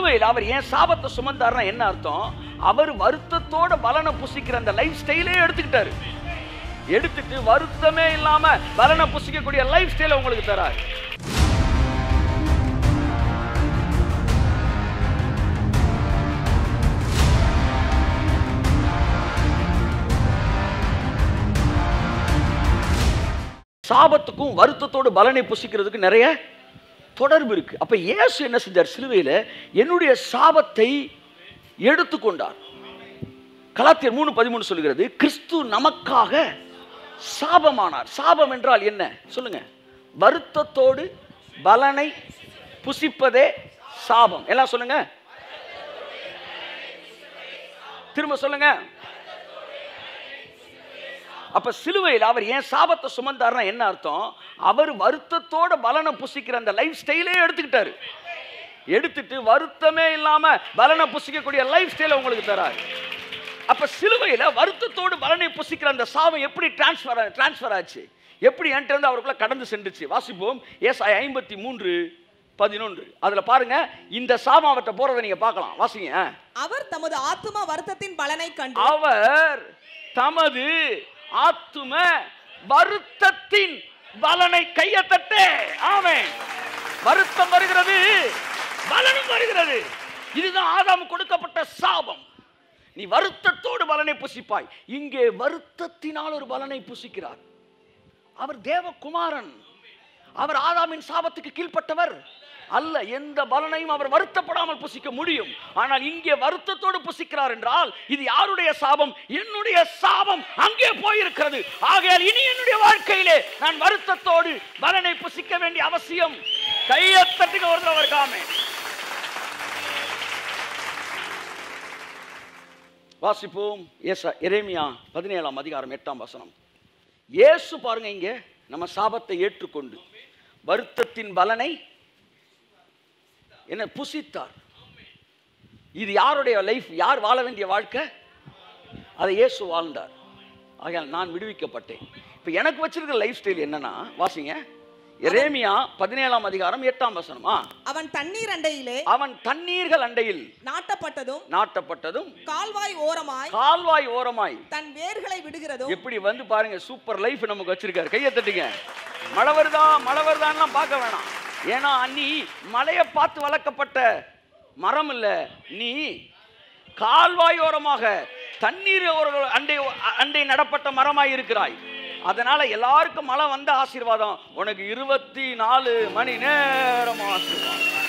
சிலுவையில் அவர் ஏன் சாபத்தை சுமந்தாருன்னா என்ன அர்த்தம் அவர் வருத்தத்தோட பலனை புசிக்கிற அந்த லைஃப் ஸ்டைலே எடுத்துக்கிட்டாரு எடுத்துட்டு வருத்தமே இல்லாம பலனை புசிக்கக்கூடிய லைஃப் ஸ்டைலை உங்களுக்கு தராரு சாபத்துக்கும் வருத்தத்தோடு பலனை புசிக்கிறதுக்கு நிறைய தொடர்பு இருக்கு அப்ப இயேசு என்ன செஞ்சார் சிலுவையில் என்னுடைய சாபத்தை எடுத்துக்கொண்டார் கலாத்தியர் மூணு பதிமூணு சொல்லுகிறது கிறிஸ்து நமக்காக சாபமானார் சாபம் என்றால் என்ன சொல்லுங்க வருத்தத்தோடு பலனை புசிப்பதே சாபம் எல்லாம் சொல்லுங்க திரும்ப சொல்லுங்க அப்ப சிலுவையில் அவர் ஏன் சாபத்தை சுமந்தாருன்னா என்ன அர்த்தம் அவர் வருத்தத்தோட பலனை புசிக்கிற அந்த லைஃப் ஸ்டைலே எடுத்துக்கிட்டாரு எடுத்துட்டு வருத்தமே இல்லாம பலனை புசிக்கக்கூடிய லைஃப் ஸ்டைலை உங்களுக்கு தராரு அப்ப சிலுவையில் வருத்தத்தோடு பலனை புசிக்கிற அந்த சாபம் எப்படி டிரான்ஸ்ஃபர் டிரான்ஸ்ஃபர் ஆச்சு எப்படி என்கிட்ட இருந்து அவருக்குள்ள கடந்து சென்றுச்சு வாசிப்போம் எஸ் ஐ ஐம்பத்தி மூன்று பதினொன்று அதுல பாருங்க இந்த சாபம் அவர்கிட்ட போறதை நீங்க பார்க்கலாம் வாசிங்க அவர் தமது ஆத்தும வருத்தத்தின் பலனை கண்டு அவர் தமது ஆத்தும வருத்தத்தின் பலனை கையத்தட்டே ஆமென் வருத்தம் வருகிறது பலனும் வருகிறது இதுதான் ஆதாம் கொடுக்கப்பட்ட சாபம் நீ வருத்தத்தோடு பலனை புசிப்பாய் இங்கே வருத்தத்தினால் ஒரு பலனை புசிக்கிறார் அவர் தேவகுமாரன் அவர் ஆதாமின் சாபத்துக்கு கீழ்ப்பட்டவர் அல்ல எந்த பலனையும் அவர் வருத்தப்படாமல் புசிக்க முடியும் ஆனால் இங்கே வருத்தத்தோடு புசிக்கிறார் என்றால் இது யாருடைய சாபம் என்னுடைய சாபம் அங்கே போயிருக்கிறது ஆகையால் இனி என்னுடைய வாழ்க்கையிலே நான் வருத்தத்தோடு பலனை புசிக்க வேண்டிய அவசியம் கையை தட்டுங்க ஒரு தடவை இருக்காமே வாசிப்போம் எஸ் எரேமியா பதினேழாம் அதிகாரம் எட்டாம் வசனம் இயேசு பாருங்க இங்க நம்ம சாபத்தை ஏற்றுக்கொண்டு வருத்தத்தின் பலனை என்ன புசித்தார் இது யாருடைய லைஃப் யார் வாழ வேண்டிய வாழ்க்கை அதை இயேசு வாழ்ந்தார் ஆகையால் நான் விடுவிக்கப்பட்டேன் இப்போ எனக்கு வச்சிருக்கிற லைஃப் ஸ்டைல் என்னன்னா வாசிங்க எரேமியா பதினேழாம் அதிகாரம் எட்டாம் வசனமா அவன் தண்ணீர் அண்டையிலே அவன் தண்ணீர்கள் அண்டையில் நாட்டப்பட்டதும் நாட்டப்பட்டதும் கால்வாய் ஓரமாய் கால்வாய் ஓரமாய் தன் வேர்களை விடுகிறதும் எப்படி வந்து பாருங்க சூப்பர் லைஃப் நமக்கு வச்சிருக்காரு கையை தட்டுங்க மழை வருதா மழை வருதான்லாம் பார்க்க வேணாம் ஏன்னா நீ மலையை பார்த்து வளர்க்கப்பட்ட மரம் இல்ல நீ கால்வாயோரமாக தண்ணீர் ஒரு அண்டை அண்டை நடப்பட்ட மரமாய் இருக்கிறாய் அதனால எல்லாருக்கும் மழை வந்த ஆசீர்வாதம் உனக்கு இருபத்தி நாலு மணி நேரம் ஆசீர்வாதம்